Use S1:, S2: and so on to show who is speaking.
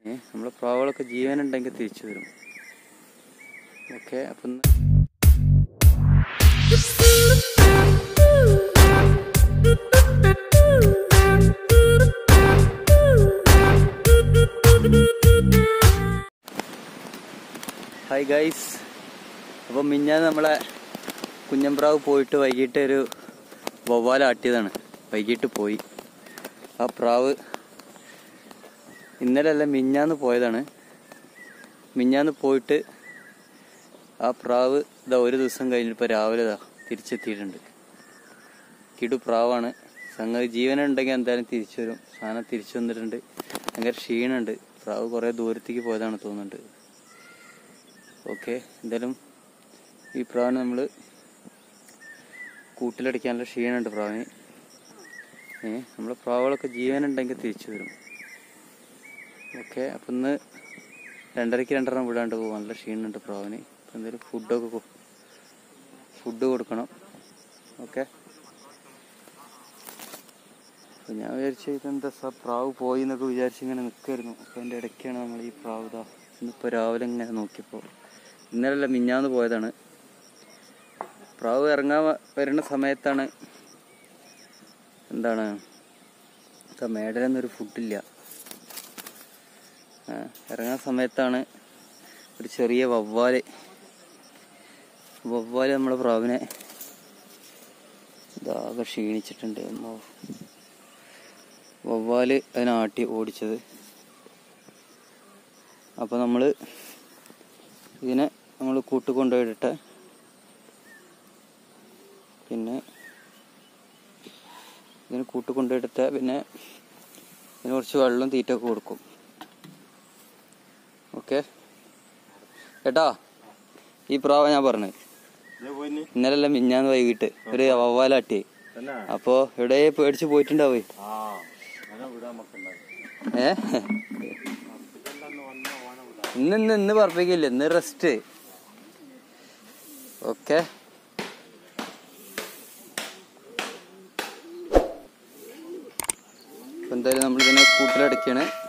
S1: ഏ നമ്മളെ പ്രാവുകളൊക്കെ ജീവനുണ്ടെങ്കിൽ തിരിച്ചു വരും ഓക്കെ അപ്പം ഹായ് ഗൈസ് അപ്പം മിഞ്ഞാന്ന് നമ്മളെ കുഞ്ഞമ്പ്രാവ് പോയിട്ട് വൈകിട്ട് ഒരു വവ്വാല ആട്ടിയതാണ് വൈകിട്ട് പോയി ആ പ്രാവ് ഇന്നലെ അല്ല മിഞ്ഞാന്ന് പോയതാണ് മിഞ്ഞാന്ന് പോയിട്ട് ആ പ്രാവ് ഇതാ ഒരു ദിവസം കഴിഞ്ഞിപ്പോൾ രാവിലെ ഇതാ തിരിച്ചെത്തിയിട്ടുണ്ട് കിടു പ്രാവാണ് സംഗതി ജീവനുണ്ടെങ്കിൽ എന്തായാലും തിരിച്ചു വരും സാധനം തിരിച്ചു വന്നിട്ടുണ്ട് ഭയങ്കര ക്ഷീണമുണ്ട് പ്രാവ് കുറേ ദൂരത്തേക്ക് പോയതാണ് തോന്നുന്നുണ്ട് ഓക്കെ എന്തായാലും ഈ പ്രാവിന് നമ്മൾ കൂട്ടിലടിക്കാനുള്ള ക്ഷീണമുണ്ട് പ്രാവിന് ഏ നമ്മളെ പ്രാവുകളൊക്കെ ജീവനുണ്ടെങ്കിൽ തിരിച്ചു വരും ഓക്കെ അപ്പം ഇന്ന് രണ്ടരയ്ക്ക് രണ്ടെണ്ണം വിടാണ്ട് പോകും നല്ല ക്ഷീണമുണ്ട് പ്രാവിന് അപ്പം എന്തായാലും ഫുഡൊക്കെ ഫുഡ് കൊടുക്കണം ഓക്കെ അപ്പം ഞാൻ വിചാരിച്ചു ഇതെന്താ സാ പ്രാവ് പോയി എന്നൊക്കെ വിചാരിച്ച് ഇങ്ങനെ നിൽക്കുമായിരുന്നു അപ്പം അതിൻ്റെ ഇടയ്ക്കാണ് നമ്മൾ ഈ പ്രാവ് ഇതാ ഇന്നിപ്പോൾ രാവിലെ ഇങ്ങനെ നോക്കിയപ്പോൾ ഇന്നലല്ല മിഞ്ഞാന്ന് പോയതാണ് പ്രാവ് ഇറങ്ങാൻ വ- വരുന്ന സമയത്താണ് എന്താണ് ഇതാ മേടലൊന്നൊരു ഫുഡില്ല ആ, ഇറങ്ങുന്ന സമയത്താണ് ഒരു ചെറിയ വവ്വാല് വവ്വാല് നമ്മളെ പ്രാവിനെ ഇതാകെ ക്ഷീണിച്ചിട്ടുണ്ട് അമ്മോ. വവ്വാല് അതിനാട്ടി ഓടിച്ചത് അപ്പോൾ നമ്മൾ ഇതിനെ നമ്മൾ കൂട്ട് കൊണ്ടുപോയിട്ട് പിന്നെ ഇതിന് കൂട്ട് കൊണ്ടുപോയിട്ട് പിന്നെ ഇതിന് കുറച്ച് വെള്ളം തീറ്റൊക്കെ കൊടുക്കും ഓക്കെ ഏട്ടാ ഈ പ്രാവ ഞാൻ പറഞ്ഞത് ഇന്നലല്ല മിഞ്ഞാന്ന് വൈകിട്ട് ഒരു വവ്വാലാട്ടി അപ്പോ എവിടെ പേടിച്ച് പോയിട്ടുണ്ടാവേ ഏ ഇന്ന് ഇന്ന് ഇന്ന് പറപ്പിക്കില്ല ഇന്ന് റെസ്റ്റ് ഓക്കെ എന്തായാലും നമ്മളിതിനെ കൂട്ടിലടയ്ക്കാണ്